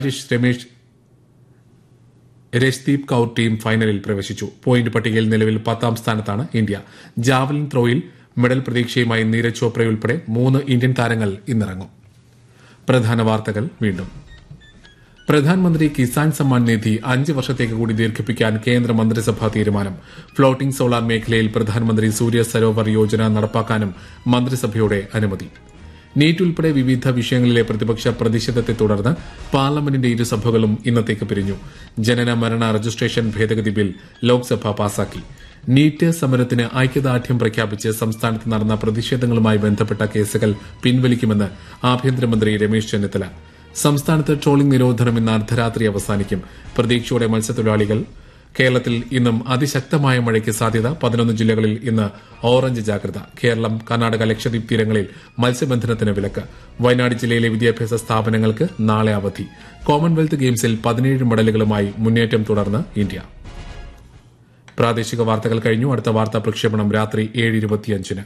Harish Ramesh Rashdeep Kaur team ഫൈനലിൽ പ്രവേശിച്ചു point പട്ടികയിൽ നിലവിൽ പത്താം സ്ഥാനത്താണ് ഇന്ത്യ ജാവലിൻ ത്രോയിൽ മെഡൽ പ്രതീക്ഷയുമായി നീരജ് ചോപ്രയുൾപ്പെടെ മൂന്ന് ഇന്ത്യൻ താരങ്ങൾ ഇന്നിറങ്ങും പ്രധാന വാർത്തകൾ വീണ്ടും പ്രധാനമന്ത്രി കിസാൻ സമ്മാൻ നിധി അഞ്ച് വർഷത്തേക്ക് കൂടി ദീർഘിപ്പിക്കാൻ കേന്ദ്ര മന്ത്രിസഭാ തീരുമാനം ഫ്ളോട്ടിംഗ് സോളാർ മേഖലയിൽ പ്രധാനമന്ത്രി സൂര്യ സരോവർ യോജന നടപ്പാക്കാനും മന്ത്രിസഭയുടെ അനുമതി നീറ്റ് ഉൾപ്പെടെ വിവിധ വിഷയങ്ങളിലെ പ്രതിപക്ഷ പ്രതിഷേധത്തെ തുടർന്ന് പാർലമെന്റിന്റെ ഇരുസഭകളും ഇന്നത്തേക്ക് പിരിഞ്ഞു ജനന മരണ രജിസ്ട്രേഷൻ ഭേദഗതി ബിൽ ലോക്സഭ പാസാക്കി നീറ്റ് സമരത്തിന് ഐക്യദാർഢ്യം പ്രഖ്യാപിച്ച് സംസ്ഥാനത്ത് നടന്ന പ്രതിഷേധങ്ങളുമായി ബന്ധപ്പെട്ട കേസുകൾ പിൻവലിക്കുമെന്ന് ആഭ്യന്തരമന്ത്രി രമേശ് ചെന്നിത്തല സംസ്ഥാനത്ത് ട്രോളിംഗ് നിരോധനം ഇന്ന് അർദ്ധരാത്രി അവസാനിക്കും പ്രതീക്ഷയോടെ മത്സ്യത്തൊഴിലാളികൾ കേരളത്തിൽ ഇന്നും അതിശക്തമായ മഴയ്ക്ക് സാധ്യത പതിനൊന്ന് ജില്ലകളിൽ ഇന്ന് ഓറഞ്ച് ജാഗ്രത കേരളം കർണാടക ലക്ഷദ്വീപ് തീരങ്ങളിൽ മത്സ്യബന്ധനത്തിന് വിലക്ക് വയനാട് ജില്ലയിലെ വിദ്യാഭ്യാസ സ്ഥാപനങ്ങൾക്ക് നാളെ അവധി കോമൺവെൽത്ത് ഗെയിംസിൽ പതിനേഴ് മെഡലുകളുമായി മുന്നേറ്റം തുടർന്ന് ഇന്ത്യ പ്രാദേശിക വാർത്തകൾ കഴിഞ്ഞു അടുത്ത വാർത്താ പ്രക്ഷേപണം രാത്രി ഏഴ് ഇരുപത്തിയഞ്ചിന്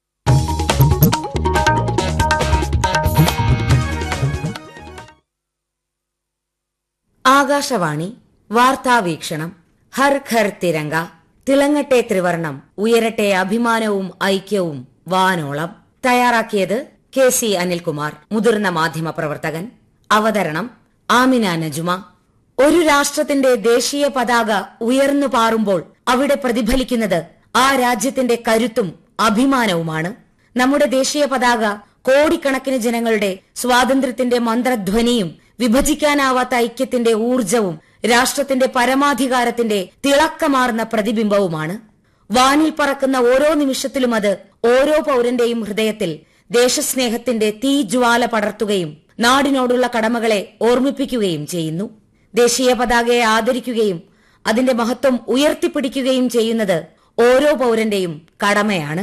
ആകാശവാണി വാർത്താവീക്ഷണം ഹർ ഘർ തിരങ്ക തിളങ്ങട്ടെ ത്രിവർണം ഉയരട്ടെ അഭിമാനവും ഐക്യവും വാനോളം തയ്യാറാക്കിയത് കെ സി അനിൽകുമാർ മുതിർന്ന മാധ്യമ പ്രവർത്തകൻ അവതരണം ആമിന നജുമ ഒരു രാഷ്ട്രത്തിന്റെ ദേശീയ പതാക ഉയർന്നു പാറുമ്പോൾ അവിടെ പ്രതിഫലിക്കുന്നത് ആ രാജ്യത്തിന്റെ കരുത്തും അഭിമാനവുമാണ് നമ്മുടെ ദേശീയ പതാക കോടിക്കണക്കിന് ജനങ്ങളുടെ സ്വാതന്ത്ര്യത്തിന്റെ മന്ത്രധ്വനിയും വിഭജിക്കാനാവാത്ത ഐക്യത്തിന്റെ ഊർജവും രാഷ്ട്രത്തിന്റെ പരമാധികാരത്തിന്റെ തിളക്കമാർന്ന പ്രതിബിംബവുമാണ് വാനിൽ പറക്കുന്ന ഓരോ നിമിഷത്തിലും അത് ഓരോ പൌരന്റെയും ഹൃദയത്തിൽ ദേശസ്നേഹത്തിന്റെ തീജ്വാല പടർത്തുകയും നാടിനോടുള്ള കടമകളെ ഓർമ്മിപ്പിക്കുകയും ചെയ്യുന്നു ദേശീയ പതാകയെ ആദരിക്കുകയും അതിന്റെ മഹത്വം ഉയർത്തിപ്പിടിക്കുകയും ചെയ്യുന്നത് ഓരോ പൌരന്റെയും കടമയാണ്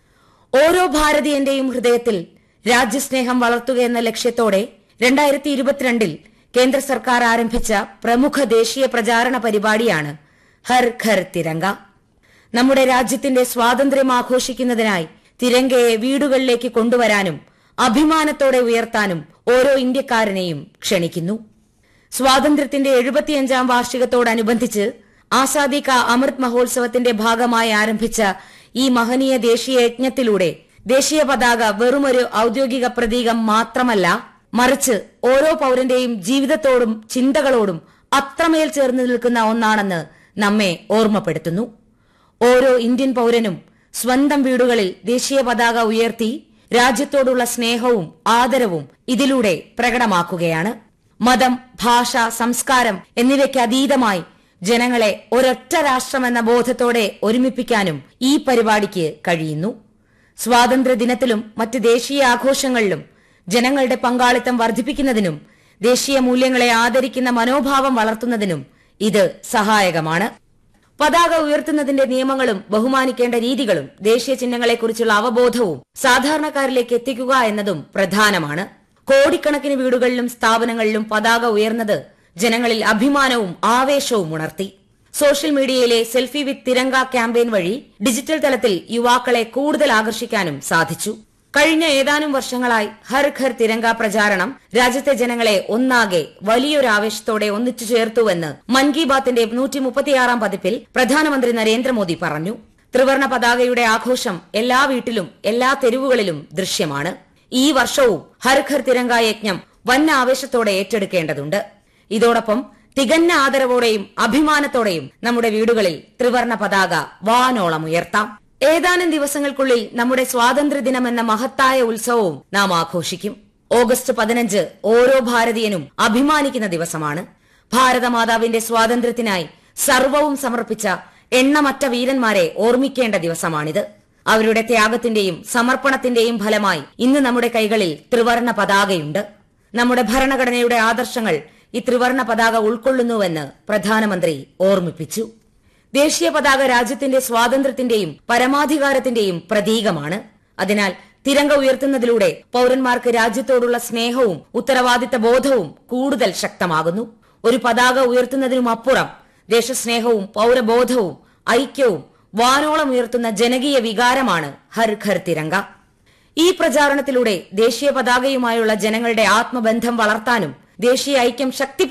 ഓരോ ഭാരതീയന്റെയും ഹൃദയത്തിൽ രാജ്യസ്നേഹം വളർത്തുക എന്ന ലക്ഷ്യത്തോടെ രണ്ടായിരത്തി ഇരുപത്തിരണ്ടിൽ കേന്ദ്ര സർക്കാർ ആരംഭിച്ച പ്രമുഖ ദേശീയ പ്രചാരണ പരിപാടിയാണ് ഹർ ഘർ തിരങ്ക നമ്മുടെ രാജ്യത്തിന്റെ സ്വാതന്ത്ര്യം ആഘോഷിക്കുന്നതിനായി തിരങ്കയെ വീടുകളിലേക്ക് കൊണ്ടുവരാനും അഭിമാനത്തോടെ ഉയർത്താനും ഓരോ ഇന്ത്യക്കാരനെയും ക്ഷണിക്കുന്നു സ്വാതന്ത്ര്യത്തിന്റെ എഴുപത്തിയഞ്ചാം വാർഷികത്തോടനുബന്ധിച്ച് ആസാദി കാ അമൃത് മഹോത്സവത്തിന്റെ ഭാഗമായി ആരംഭിച്ച ഈ മഹനീയ ദേശീയ യജ്ഞത്തിലൂടെ ദേശീയ പതാക വെറുമൊരു ഔദ്യോഗിക പ്രതീകം മാത്രമല്ല മറിച്ച് ഓരോ പൌരന്റെയും ജീവിതത്തോടും ചിന്തകളോടും അത്രമേൽ ചേർന്ന് നിൽക്കുന്ന ഒന്നാണെന്ന് നമ്മെ ഓർമ്മപ്പെടുത്തുന്നു ഓരോ ഇന്ത്യൻ പൌരനും സ്വന്തം വീടുകളിൽ ദേശീയ പതാക ഉയർത്തി രാജ്യത്തോടുള്ള സ്നേഹവും ആദരവും ഇതിലൂടെ പ്രകടമാക്കുകയാണ് മതം ഭാഷ സംസ്കാരം എന്നിവയ്ക്ക് അതീതമായി ജനങ്ങളെ ഒരൊറ്റ രാഷ്ട്രമെന്ന ബോധത്തോടെ ഒരുമിപ്പിക്കാനും ഈ പരിപാടിക്ക് കഴിയുന്നു സ്വാതന്ത്ര്യ ദിനത്തിലും മറ്റ് ദേശീയ ആഘോഷങ്ങളിലും ജനങ്ങളുടെ പങ്കാളിത്തം വർദ്ധിപ്പിക്കുന്നതിനും ദേശീയ മൂല്യങ്ങളെ ആദരിക്കുന്ന മനോഭാവം വളർത്തുന്നതിനും ഇത് സഹായകമാണ് പതാക ഉയർത്തുന്നതിന്റെ നിയമങ്ങളും ബഹുമാനിക്കേണ്ട രീതികളും ദേശീയ ചിഹ്നങ്ങളെക്കുറിച്ചുള്ള അവബോധവും സാധാരണക്കാരിലേക്ക് എത്തിക്കുക എന്നതും പ്രധാനമാണ് കോടിക്കണക്കിന് വീടുകളിലും സ്ഥാപനങ്ങളിലും പതാക ഉയർന്നത് ജനങ്ങളിൽ അഭിമാനവും ആവേശവും ഉണർത്തി സോഷ്യൽ മീഡിയയിലെ സെൽഫി വിത്ത് തിരങ്ക ക്യാമ്പയിൻ വഴി ഡിജിറ്റൽ തലത്തിൽ യുവാക്കളെ കൂടുതൽ ആകർഷിക്കാനും സാധിച്ചു കഴിഞ്ഞ ഏതാനും വർഷങ്ങളായി ഹർ ഘർ തിരങ്ക പ്രചാരണം രാജ്യത്തെ ജനങ്ങളെ ഒന്നാകെ വലിയൊരു ആവേശത്തോടെ ഒന്നിച്ചു ചേർത്തുവെന്ന് മൻ കി ബാത്തിന്റെ നൂറ്റി മുപ്പത്തിയാറാം പതിപ്പിൽ പ്രധാനമന്ത്രി നരേന്ദ്രമോദി പറഞ്ഞു ത്രിവർണ പതാകയുടെ ആഘോഷം എല്ലാ വീട്ടിലും എല്ലാ തെരുവുകളിലും ദൃശ്യമാണ് ഈ വർഷവും ഹർ ഘർ തിരങ്ക യജ്ഞം വൻ ആവേശത്തോടെ ഏറ്റെടുക്കേണ്ടതുണ്ട് ഇതോടൊപ്പം തികഞ്ഞ ആദരവോടെയും അഭിമാനത്തോടെയും നമ്മുടെ വീടുകളിൽ ത്രിവർണ പതാക വാനോളം ഉയർത്താം ഏതാനും ദിവസങ്ങൾക്കുള്ളിൽ നമ്മുടെ സ്വാതന്ത്ര്യദിനം എന്ന മഹത്തായ ഉത്സവവും നാം ആഘോഷിക്കും ഓഗസ്റ്റ് പതിനഞ്ച് ഓരോ ഭാരതീയനും അഭിമാനിക്കുന്ന ദിവസമാണ് ഭാരതമാതാവിന്റെ സ്വാതന്ത്ര്യത്തിനായി സർവവും സമർപ്പിച്ച എണ്ണമറ്റ വീരന്മാരെ ഓർമ്മിക്കേണ്ട ദിവസമാണിത് അവരുടെ ത്യാഗത്തിന്റെയും സമർപ്പണത്തിന്റെയും ഫലമായി ഇന്ന് നമ്മുടെ കൈകളിൽ ത്രിവർണ പതാകയുണ്ട് നമ്മുടെ ഭരണഘടനയുടെ ആദർശങ്ങൾ ഈ ത്രിവർണ പതാക ഉൾക്കൊള്ളുന്നുവെന്ന് പ്രധാനമന്ത്രി ഓർമ്മിപ്പിച്ചു ദേശീയ പതാക രാജ്യത്തിന്റെ സ്വാതന്ത്ര്യത്തിന്റെയും പരമാധികാരത്തിന്റെയും പ്രതീകമാണ് അതിനാൽ തിരങ്ക ഉയർത്തുന്നതിലൂടെ പൌരന്മാർക്ക് രാജ്യത്തോടുള്ള സ്നേഹവും ഉത്തരവാദിത്ത ബോധവും കൂടുതൽ ശക്തമാകുന്നു ഒരു പതാക ഉയർത്തുന്നതിനുമപ്പുറം ദേശസ്നേഹവും പൌരബോധവും ഐക്യവും വാനോളം ഉയർത്തുന്ന ജനകീയ വികാരമാണ് ഹർ ഘർ തിരങ്ക ഈ പ്രചാരണത്തിലൂടെ ദേശീയ പതാകയുമായുള്ള ജനങ്ങളുടെ ആത്മബന്ധം വളർത്താനും ദേശീയ ഐക്യം ശക്തി